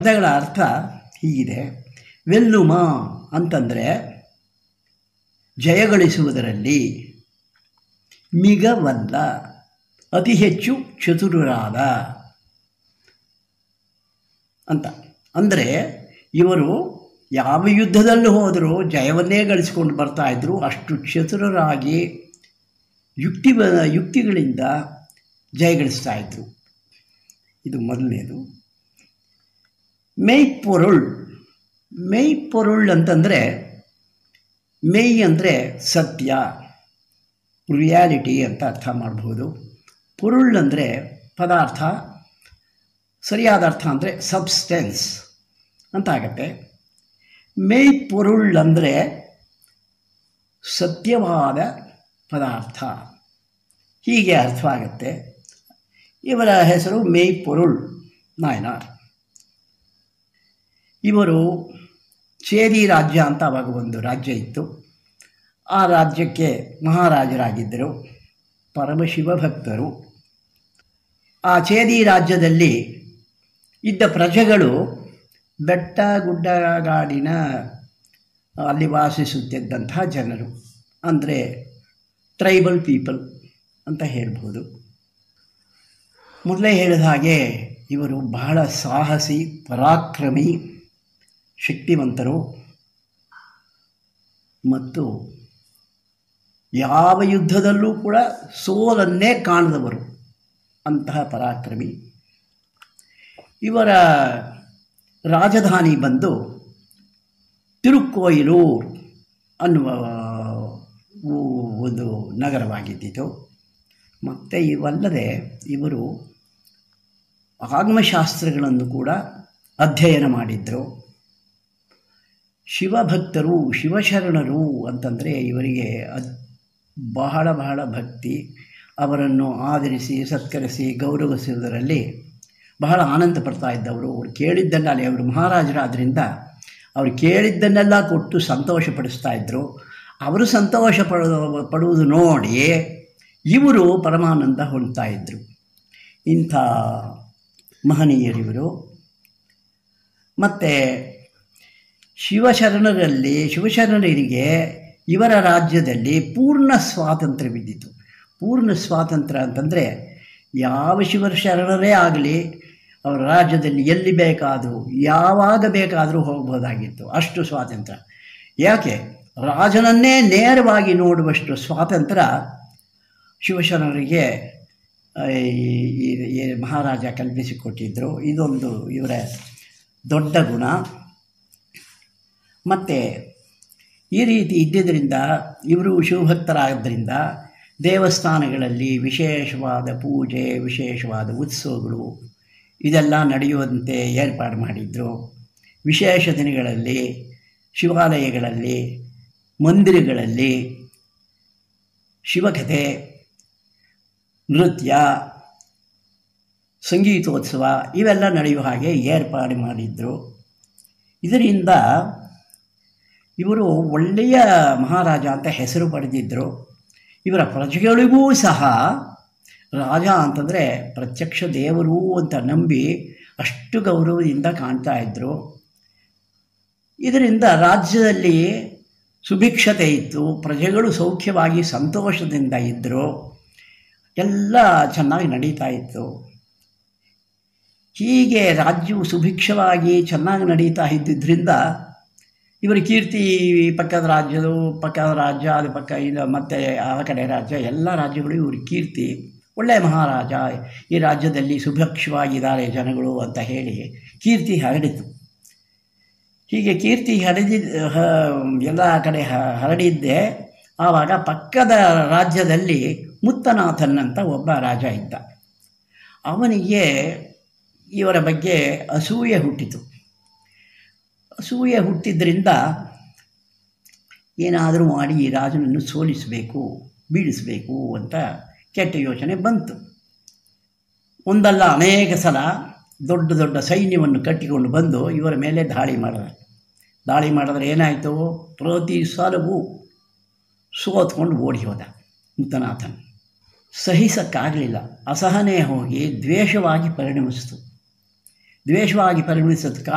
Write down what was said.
ಪದಗಳ ಅರ್ಥ ಹೀಗಿದೆ ವೆಲ್ಲುಮ ಅಂತಂದರೆ ಜಯಗಳಿಸುವುದರಲ್ಲಿ ಮಿಗವಲ್ಲ ಅತಿ ಹೆಚ್ಚು ಚತುರರಾದ ಅಂತ ಅಂದರೆ ಇವರು ಯಾವ ಯುದ್ಧದಲ್ಲೂ ಹೋದರೂ ಜಯವನ್ನೇ ಗಳಿಸಿಕೊಂಡು ಬರ್ತಾಯಿದ್ರು ಅಷ್ಟು ಚತುರರಾಗಿ ಯುಕ್ತಿ ಯುಕ್ತಿಗಳಿಂದ ಜಯಗಳಿಸ್ತಾ ಇದ್ರು ಇದು ಮೊದಲನೇದು ಮೇಯ್ಪೊರುಳ್ ಮೇಯ್ಪೊರುಳ್ ಅಂತಂದರೆ ಮೇಯ್ ಅಂದರೆ ಸತ್ಯ ರಿಯಾಲಿಟಿ ಅಂತ ಅರ್ಥ ಮಾಡ್ಬೋದು ಪೊರುಳ್ ಅಂದರೆ ಪದಾರ್ಥ ಸರಿಯಾದ ಅರ್ಥ ಅಂದರೆ ಸಬ್ಸ್ಟೆನ್ಸ್ ಅಂತ ಆಗತ್ತೆ ಮೇಯ್ ಪೊರುಳ್ ಅಂದರೆ ಸತ್ಯವಾದ ಪದಾರ್ಥ ಹೀಗೆ ಅರ್ಥವಾಗುತ್ತೆ ಇವರ ಹೆಸರು ಮೇಯ್ ಪೊರುಳ್ ನಾಯನಾರ್ ಇವರು ಚೇರಿ ರಾಜ್ಯ ಅಂತ ಅವಾಗ ಒಂದು ರಾಜ್ಯ ಇತ್ತು ಆ ರಾಜ್ಯಕ್ಕೆ ಮಹಾರಾಜರಾಗಿದ್ದರು ಪರಮಶಿವ ಭಕ್ತರು ಆ ಚೇದಿ ರಾಜ್ಯದಲ್ಲಿ ಇದ್ದ ಪ್ರಜೆಗಳು ಬೆಟ್ಟ ಗುಡ್ಡಗಾಡಿನ ಅಲ್ಲಿ ವಾಸಿಸುತ್ತಿದ್ದಂತಹ ಜನರು ಅಂದರೆ ಟ್ರೈಬಲ್ ಪೀಪಲ್ ಅಂತ ಹೇಳ್ಬೋದು ಮೊದಲೇ ಹೇಳಿದ ಹಾಗೆ ಇವರು ಬಹಳ ಸಾಹಸಿ ಪರಾಕ್ರಮಿ ಶಕ್ತಿವಂತರು ಮತ್ತು ಯಾವ ಯುದ್ಧದಲ್ಲೂ ಕೂಡ ಸೋಲನ್ನೇ ಕಾಣದವರು ಅಂತಹ ಪರಾಕ್ರಮಿ ಇವರ ರಾಜಧಾನಿ ಬಂದು ತಿರುಕ್ಕೋಯಿಲೂರ್ ಅನ್ನುವ ಒಂದು ನಗರವಾಗಿದ್ದಿತು ಮತ್ತು ಇವಲ್ಲದೆ ಇವರು ಆಗಮಶಾಸ್ತ್ರಗಳನ್ನು ಕೂಡ ಅಧ್ಯಯನ ಮಾಡಿದರು ಶಿವಭಕ್ತರು ಶಿವಶರಣರು ಅಂತಂದರೆ ಇವರಿಗೆ ಅದ್ ಬಹಳ ಬಹಳ ಭಕ್ತಿ ಅವರನ್ನು ಆದರಿಸಿ ಸತ್ಕರಿಸಿ ಗೌರವಿಸುವುದರಲ್ಲಿ ಬಹಳ ಆನಂದ ಪಡ್ತಾ ಇದ್ದವರು ಅವ್ರು ಕೇಳಿದ್ದನ್ನ ಅಲ್ಲಿ ಅವರು ಮಹಾರಾಜರಾದ್ದರಿಂದ ಅವ್ರು ಕೇಳಿದ್ದನ್ನೆಲ್ಲ ಕೊಟ್ಟು ಸಂತೋಷಪಡಿಸ್ತಾ ಇದ್ದರು ಅವರು ಸಂತೋಷ ಪಡೋ ಪಡುವುದು ನೋಡಿ ಇವರು ಪರಮಾನಂದ ಹೊಂದ್ತಾ ಇದ್ದರು ಇಂಥ ಮಹನೀಯರಿವರು ಮತ್ತು ಶಿವಶರಣರಲ್ಲಿ ಶಿವಶರಣರಿಗೆ ಇವರ ರಾಜ್ಯದಲ್ಲಿ ಪೂರ್ಣ ಸ್ವಾತಂತ್ರ್ಯವಿದ್ದಿತು ಪೂರ್ಣ ಸ್ವಾತಂತ್ರ್ಯ ಅಂತಂದರೆ ಯಾವ ಶಿವರ ಶರಣರೇ ಆಗಲಿ ಅವರ ರಾಜ್ಯದಲ್ಲಿ ಎಲ್ಲಿ ಬೇಕಾದರೂ ಯಾವಾಗ ಬೇಕಾದರೂ ಹೋಗ್ಬೋದಾಗಿತ್ತು ಅಷ್ಟು ಸ್ವಾತಂತ್ರ್ಯ ಯಾಕೆ ರಾಜನನ್ನೇ ನೇರವಾಗಿ ನೋಡುವಷ್ಟು ಸ್ವಾತಂತ್ರ್ಯ ಶಿವಶರಣರಿಗೆ ಈ ಮಹಾರಾಜ ಕಲ್ಪಿಸಿಕೊಟ್ಟಿದ್ದರು ಇದೊಂದು ಇವರ ದೊಡ್ಡ ಗುಣ ಮತ್ತು ಈ ರೀತಿ ಇದ್ದಿದ್ದರಿಂದ ಇವರು ಶಿವಭಕ್ತರಾದ್ದರಿಂದ ದೇವಸ್ಥಾನಗಳಲ್ಲಿ ವಿಶೇಷವಾದ ಪೂಜೆ ವಿಶೇಷವಾದ ಉತ್ಸವಗಳು ಇದೆಲ್ಲ ನಡೆಯುವಂತೆ ಏರ್ಪಾಡು ಮಾಡಿದ್ರು ವಿಶೇಷ ದಿನಗಳಲ್ಲಿ ಶಿವಾಲಯಗಳಲ್ಲಿ ಮಂದಿರಗಳಲ್ಲಿ ಶಿವಕಥೆ ನೃತ್ಯ ಸಂಗೀತೋತ್ಸವ ಇವೆಲ್ಲ ನಡೆಯುವ ಹಾಗೆ ಏರ್ಪಾಡು ಮಾಡಿದ್ರು ಇದರಿಂದ ಇವರು ಒಳ್ಳೆಯ ಮಹಾರಾಜ ಅಂತ ಹೆಸರು ಪಡೆದಿದ್ದರು ಇವರ ಪ್ರಜೆಗಳಿಗೂ ಸಹ ರಾಜ ಅಂತಂದರೆ ಪ್ರತ್ಯಕ್ಷ ದೇವರು ಅಂತ ನಂಬಿ ಅಷ್ಟು ಗೌರವದಿಂದ ಕಾಣ್ತಾ ಇದ್ದರು ಇದರಿಂದ ರಾಜ್ಯದಲ್ಲಿ ಸುಭಿಕ್ಷತೆ ಇತ್ತು ಪ್ರಜೆಗಳು ಸೌಖ್ಯವಾಗಿ ಸಂತೋಷದಿಂದ ಇದ್ದರು ಎಲ್ಲ ಚೆನ್ನಾಗಿ ನಡೀತಾ ಇತ್ತು ಹೀಗೆ ರಾಜ್ಯವು ಸುಭಿಕ್ಷವಾಗಿ ಚೆನ್ನಾಗಿ ನಡೀತಾ ಇದ್ದಿದ್ದರಿಂದ ಇವರ ಕೀರ್ತಿ ಪಕ್ಕದ ರಾಜ್ಯದು ಪಕ್ಕದ ರಾಜ್ಯ ಅದು ಪಕ್ಕ ಇದು ಮತ್ತು ಆ ಕಡೆ ರಾಜ್ಯ ಎಲ್ಲ ರಾಜ್ಯಗಳು ಇವ್ರ ಕೀರ್ತಿ ಒಳ್ಳೆಯ ಮಹಾರಾಜ ಈ ರಾಜ್ಯದಲ್ಲಿ ಸುಭಿಕ್ಷವಾಗಿದ್ದಾರೆ ಜನಗಳು ಅಂತ ಹೇಳಿ ಕೀರ್ತಿ ಹರಡಿತು ಹೀಗೆ ಕೀರ್ತಿ ಹರಡಿ ಎಲ್ಲ ಕಡೆ ಹರಡಿದ್ದೆ ಆವಾಗ ಪಕ್ಕದ ರಾಜ್ಯದಲ್ಲಿ ಮುತ್ತನಾಥನ್ ಅಂತ ಒಬ್ಬ ರಾಜ ಇದ್ದ ಅವನಿಗೆ ಇವರ ಬಗ್ಗೆ ಅಸೂಯೆ ಹುಟ್ಟಿತು ಅಸೂಯೆ ಹುಟ್ಟಿದ್ರಿಂದ ಏನಾದರೂ ಮಾಡಿ ಈ ರಾಜನನ್ನು ಸೋಲಿಸಬೇಕು ಬೀಳಿಸಬೇಕು ಅಂತ ಕೆಟ್ಟ ಯೋಚನೆ ಬಂತು ಒಂದಲ್ಲ ಅನೇಕ ಸಲ ದೊಡ್ಡ ದೊಡ್ಡ ಸೈನ್ಯವನ್ನು ಕಟ್ಟಿಕೊಂಡು ಬಂದು ಇವರ ಮೇಲೆ ದಾಳಿ ಮಾಡಿದ ದಾಳಿ ಮಾಡಿದ್ರೆ ಏನಾಯಿತು ಪ್ರತಿ ಸಲವೂ ಸೋತ್ಕೊಂಡು ಓಡಿ ಹೋದ ಮುತ್ತನಾಥನ್ ಸಹಿಸಕ್ಕಾಗಲಿಲ್ಲ ಅಸಹನೆ ಹೋಗಿ ದ್ವೇಷವಾಗಿ ಪರಿಣಮಿಸಿತು ದ್ವೇಷವಾಗಿ ಪರಿಗಣಿಸೋದಕ್ಕೆ